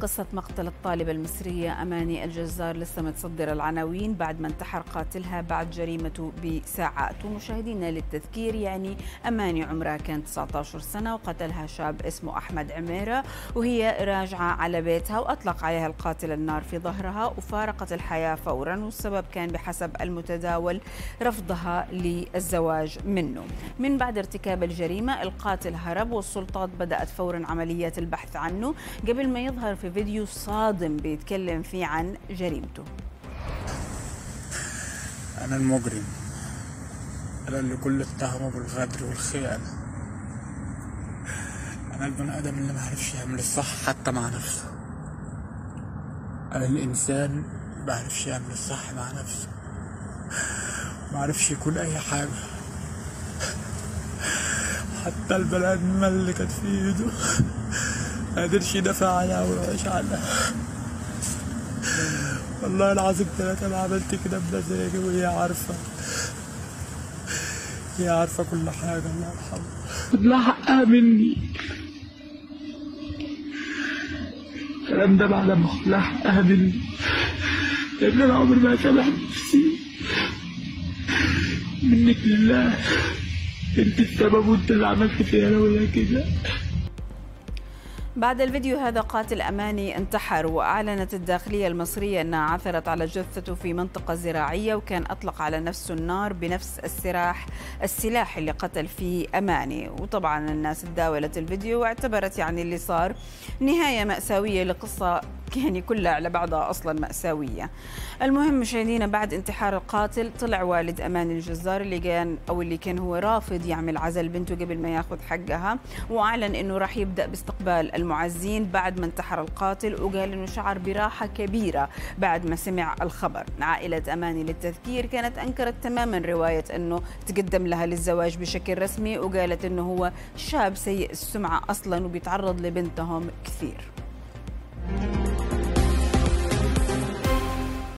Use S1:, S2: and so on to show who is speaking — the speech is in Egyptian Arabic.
S1: قصة مقتل الطالبة المصرية أماني الجزار لسه متصدر العناوين بعد ما انتحر قاتلها بعد جريمته بساعات ومشاهدينا للتذكير يعني أماني عمرها كان 19 سنة وقتلها شاب اسمه أحمد عميرة وهي راجعة على بيتها وأطلق عليها القاتل النار في ظهرها وفارقت الحياة فورا والسبب كان بحسب المتداول رفضها للزواج منه من بعد ارتكاب الجريمة القاتل هرب والسلطات بدأت فورا عمليات البحث عنه قبل ما يظهر في فيديو صادم بيتكلم فيه عن جريمته
S2: أنا المجرم أنا اللي كل اتهمه بالغدر والخيانة أنا البني آدم اللي معرفش يعمل الصح حتى مع نفسه أنا الإنسان معرفش يعمل الصح مع نفسه معرفش يكون أي حاجة حتى البني آدم اللي كانت في إيده ما قدرش يدافع عنها ويعيش عنها والله العظيم ثلاثة أنا عملت كده بمزاجي وهي عارفة هي عارفة كل حاجة الله يرحمها خد لها حقها مني الكلام ده بعد ما خد لها حقها مني لأن أنا عمري ما سامح نفسي منك لله انت السبب وانت اللي عملت فيا انا ولا كده
S1: بعد الفيديو هذا قاتل أماني انتحر وأعلنت الداخلية المصرية أنها عثرت على جثته في منطقة زراعية وكان أطلق على نفسه النار بنفس السلاح السلاح اللي قتل فيه أماني وطبعا الناس تداولت الفيديو واعتبرت يعني اللي صار نهاية مأساوية لقصة يعني كلها على بعضها اصلا ماساويه. المهم مشاهدينا بعد انتحار القاتل طلع والد امان الجزار اللي كان او اللي كان هو رافض يعمل عزل بنته قبل ما ياخذ حقها واعلن انه راح يبدا باستقبال المعزين بعد ما انتحر القاتل وقال انه شعر براحه كبيره بعد ما سمع الخبر. عائله اماني للتذكير كانت انكرت تماما روايه انه تقدم لها للزواج بشكل رسمي وقالت انه هو شاب سيء السمعه اصلا وبيتعرض لبنتهم كثير. thank you